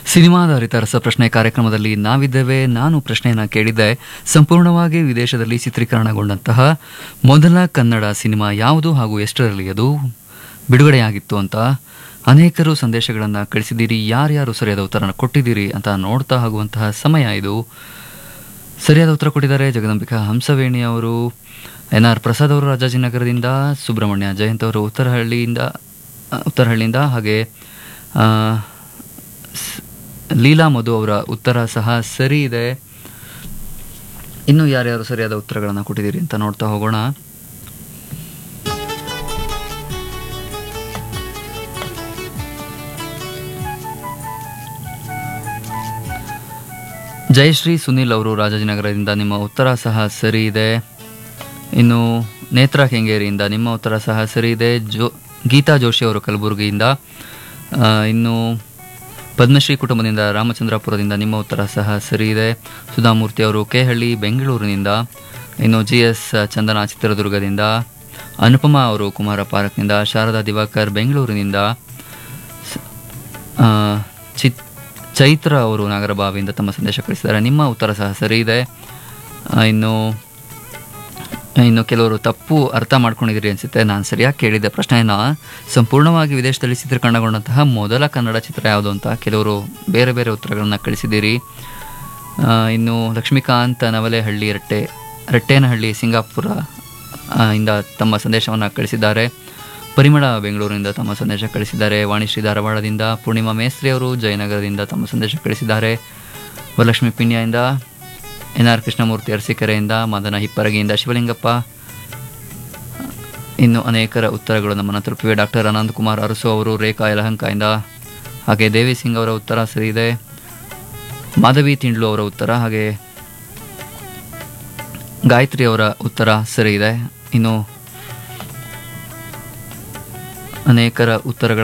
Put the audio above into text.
ಸಿನಿಮಾಧಾರಿತ ರಸಪ್ರಶ್ನೆ ಕಾರ್ಯಕ್ರಮದಲ್ಲಿ ನಾವಿದ್ದೇವೆ ನಾನು ಪ್ರಶ್ನೆಯನ್ನ ಕೇಳಿದ್ದೆ ಸಂಪೂರ್ಣವಾಗಿ ವಿದೇಶದಲ್ಲಿ ಚಿತ್ರೀಕರಣಗೊಂಡಂತಹ ಮೊದಲ ಕನ್ನಡ ಸಿನಿಮಾ ಯಾವುದು ಹಾಗೂ ಎಷ್ಟರಲ್ಲಿ ಅದು ಬಿಡುಗಡೆಯಾಗಿತ್ತು ಅಂತ ಅನೇಕರು ಸಂದೇಶಗಳನ್ನು ಕಳಿಸಿದ್ದೀರಿ ಯಾರ್ಯಾರು ಸರಿಯಾದ ಉತ್ತರನ ಕೊಟ್ಟಿದ್ದೀರಿ ಅಂತ ನೋಡ್ತಾ ಆಗುವಂತಹ ಸಮಯ ಇದು ಸರಿಯಾದ ಉತ್ತರ ಕೊಟ್ಟಿದ್ದಾರೆ ಜಗದಂಬಿಕಾ ಹಂಸವೇಣಿ ಅವರು ಎನ್ ಆರ್ ಪ್ರಸಾದ್ ಅವರು ರಾಜಾಜಿನಗರದಿಂದ ಸುಬ್ರಹ್ಮಣ್ಯ ಜಯಂತ್ ಅವರು ಉತ್ತರಹಳ್ಳಿಯಿಂದ ಆ, ಉತ್ತರಹಳ್ಳಿಯಿಂದ ಹಾಗೆ ಆ, ಸ್- ಲೀಲಾ ಮಧು ಅವರ ಉತ್ತರ ಸಹ ಸರಿ ಇದೆ ಇನ್ನು ಯಾರ್ಯಾರು ಸರಿಯಾದ ಉತ್ತರಗಳನ್ನು ಕೊಟ್ಟಿದ್ದೀರಿ ಅಂತ ನೋಡ್ತಾ ಹೋಗೋಣ ಜಯಶ್ರೀ ಸುನಿಲ್ ಅವರು ರಾಜಾಜಿನಗರದಿಂದ ನಿಮ್ಮ ಉತ್ತರ ಸಹ ಸರಿ ಇದೆ ಇನ್ನು ನೇತ್ರ ಕೆಂಗೇರಿಯಿಂದ ನಿಮ್ಮ ಉತ್ತರ ಸಹ ಸರಿ ಇದೆ ಜೋ ಗೀತಾ ಜೋಶಿ ಅವರು ಕಲಬುರಗಿಯಿಂದ ಆ, ಇನ್ನು ಪದ್ಮಶ್ರೀ ಕುಟುಂಬದಿಂದ ರಾಮಚಂದ್ರಪುರದಿಂದ ನಿಮ್ಮ ಉತ್ತರ ಸಹ ಸರಿ ಇದೆ ಸುಧಾಮೂರ್ತಿ ಅವರು ಕೆಹಳ್ಳಿ ಬೆಂಗಳೂರಿನಿಂದ ಇನ್ನು ಜಿ ಎಸ್ ಚಂದನ ಚಿತ್ರದುರ್ಗದಿಂದ ಅನುಪಮಾ ಅವರು ಕುಮಾರ ಪಾರ್ಕ್ನಿಂದ ಶಾರದಾ ದಿವಾಕರ್ ಬೆಂಗಳೂರಿನಿಂದ ಆ, ಚಿತ್ ಚೈತ್ರ ಅವರು ನಾಗರಬಾವಿಯಿಂದ ತಮ್ಮ ಸಂದೇಶ ಕಳಿಸಿದ್ದಾರೆ ನಿಮ್ಮ ಉತ್ತರ ಸಹ ಸರಿ ಇದೆ ಆ, ಇನ್ನು ಇನ್ನು ಕೆಲವರು ತಪ್ಪು ಅರ್ಥ ಮಾಡ್ಕೊಂಡಿದ್ದೀರಿ ಅನಿಸುತ್ತೆ ನಾನು ಸರಿಯಾಗಿ ಕೇಳಿದ್ದೆ ಪ್ರಶ್ನೆಯನ್ನು ಸಂಪೂರ್ಣವಾಗಿ ವಿದೇಶದಲ್ಲಿ ಚಿತ್ರೀಕರಣಗೊಂಡಂತಹ ಮೊದಲ ಕನ್ನಡ ಚಿತ್ರ ಯಾವುದು ಅಂತ ಕೆಲವರು ಬೇರೆ ಬೇರೆ ಉತ್ತರಗಳನ್ನು ಕಳಿಸಿದ್ದೀರಿ ಆ, ಇನ್ನು ಲಕ್ಷ್ಮೀಕಾಂತ್ ನವಲೆಹಳ್ಳಿ ರಟ್ಟೆ ರಟ್ಟೇನಹಳ್ಳಿ ಸಿಂಗಾಪುರ ಆ, ಇಂದ ತಮ್ಮ ಸಂದೇಶವನ್ನು ಕಳಿಸಿದ್ದಾರೆ ಪರಿಮಳ ಬೆಂಗಳೂರಿನಿಂದ ತಮ್ಮ ಸಂದೇಶ ಕಳಿಸಿದ್ದಾರೆ ವಾಣಿಶ್ರೀ ಧಾರವಾಡದಿಂದ ಪೂರ್ಣಿಮಾ ಮೇಸ್ತ್ರಿ ಅವರು ಜಯನಗರದಿಂದ ತಮ್ಮ ಸಂದೇಶ ಕಳಿಸಿದ್ದಾರೆ ವರಲಕ್ಷ್ಮಿ ಪಿಣ್ಯದಿಂದ ಎನ್ ಆರ್ ಕೃಷ್ಣಮೂರ್ತಿ ಅರಸೀಕೆರೆಯಿಂದ ಮದನ ಹಿಪ್ಪರಗಿಯಿಂದ ಶಿವಲಿಂಗಪ್ಪ ಇನ್ನು ಅನೇಕರ ಉತ್ತರಗಳು ನಮ್ಮನ್ನು ತಲುಪಿವೆ ಡಾಕ್ಟರ್ ಅನಂತ್ ಕುಮಾರ್ ಅರಸು ಅವರು ರೇಖಾ ಯಲಹಂಕದಿಂದ ಹಾಗೆ ದೇವಿ ಸಿಂಗ್ ಅವರ ಉತ್ತರ ಸರಿ ಇದೆ ಮಾಧವಿ ತಿಂಡ್ಲು ಅವರ ಉತ್ತರ ಹಾಗೆ ಗಾಯತ್ರಿ ಅವರ ಉತ್ತರ ಸರಿ ಇದೆ ಇನ್ನು ಅನೇಕರ ಉತ್ತರಗಳ